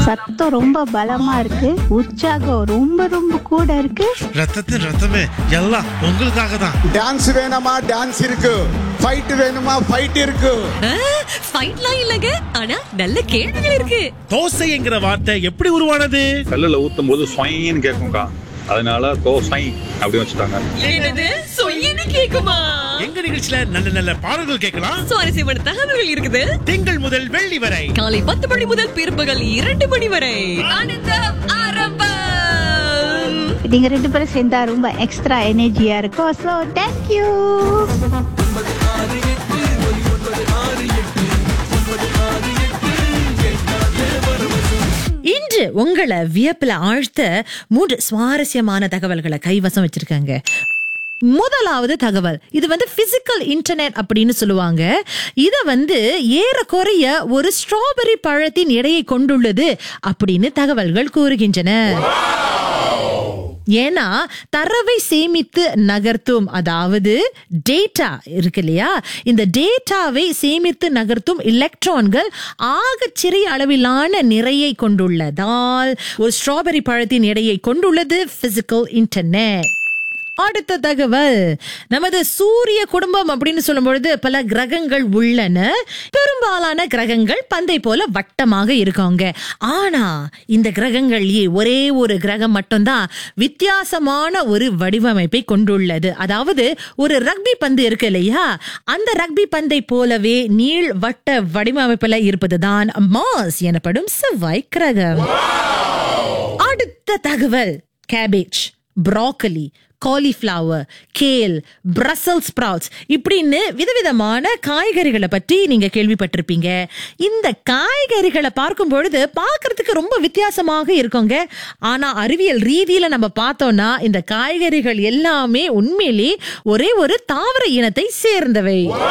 சத்தம் ரொம்ப பலமா இருக்கு உற்சாகம் ரொம்ப ரொம்ப கூட இருக்கு ரத்தத்தின் ரத்தமே எல்லாம் உங்களுக்காக தான் டான்ஸ் வேணுமா டான்ஸ் இருக்கு ஃபைட் வேணுமா ஃபைட் இருக்கு ஃபைட்லாம் இல்லங்க ஆனா நல்ல கேள்விகள் இருக்கு தோசை என்கிற வார்த்தை எப்படி உருவானது கல்லுல ஊத்தும் போது ஸ்வைன்னு கேட்கும்க்கா அதனால தோ ஸ்வை அப்படி வச்சுட்டாங்க என்னது சொய்யன்னு கேக்குமா எங்க நிகழ்ச்சியில நல்ல நல்ல பாடல்கள் கேட்கலாம் சுவாரஸ்யமான தகவல்கள் இருக்குது திங்கள் முதல் வெள்ளி வரை காலை பத்து மணி முதல் பிற்பகல் இரண்டு மணி வரை ஆனந்தம் ஆரம்பம் நீங்க ரெண்டு பேரும் சேர்ந்தா ரொம்ப எக்ஸ்ட்ரா எனர்ஜியா இருக்கும் ஸோ தேங்க்யூ இன்று உங்களை வியப்புல ஆழ்த்த மூன்று சுவாரஸ்யமான தகவல்களை கைவசம் வச்சிருக்காங்க முதலாவது தகவல் இது வந்து பிசிக்கல் இன்டர்நெட் அப்படின்னு சொல்லுவாங்க இத வந்து ஏறக்குறைய ஒரு ஸ்ட்ராபெரி பழத்தின் எடையை கொண்டுள்ளது அப்படின்னு தகவல்கள் கூறுகின்றன ஏன்னா தரவை சேமித்து நகர்த்தும் அதாவது டேட்டா இருக்கு இல்லையா இந்த டேட்டாவை சேமித்து நகர்த்தும் எலக்ட்ரான்கள் ஆகச் சிறிய அளவிலான நிறையை கொண்டுள்ளதால் ஒரு ஸ்ட்ராபெரி பழத்தின் எடையை கொண்டுள்ளது பிசிக்கல் இன்டர்நெட் அடுத்த தகவல் நமது சூரிய குடும்பம் அப்படின்னு சொல்லும் பொழுது பல கிரகங்கள் உள்ளன பெரும்பாலான கிரகங்கள் பந்தை போல வட்டமாக இருக்காங்க ஆனா இந்த கிரகங்கள்லயே ஒரே ஒரு கிரகம் மட்டும்தான் வித்தியாசமான ஒரு வடிவமைப்பை கொண்டுள்ளது அதாவது ஒரு ரக்பி பந்து இருக்கு இல்லையா அந்த ரக்பி பந்தை போலவே நீள் வட்ட வடிவமைப்புல இருப்பதுதான் மாஸ் எனப்படும் செவ்வாய் கிரகம் அடுத்த தகவல் cabbage broccoli cauliflower kale Brussels sprouts இப்படின்னு விதவிதமான காய்கறிகளை பற்றி நீங்க கேள்விப்பட்டிருப்பீங்க இந்த காய்கறிகளை பார்க்கும் பொழுது பார்க்கிறதுக்கு ரொம்ப வித்தியாசமாக இருக்குங்க ஆனா அறிவியல் ரீதியில நம்ம பார்த்தோம்னா இந்த காய்கறிகள் எல்லாமே உண்மையிலே ஒரே ஒரு தாவர இனத்தை சேர்ந்தவை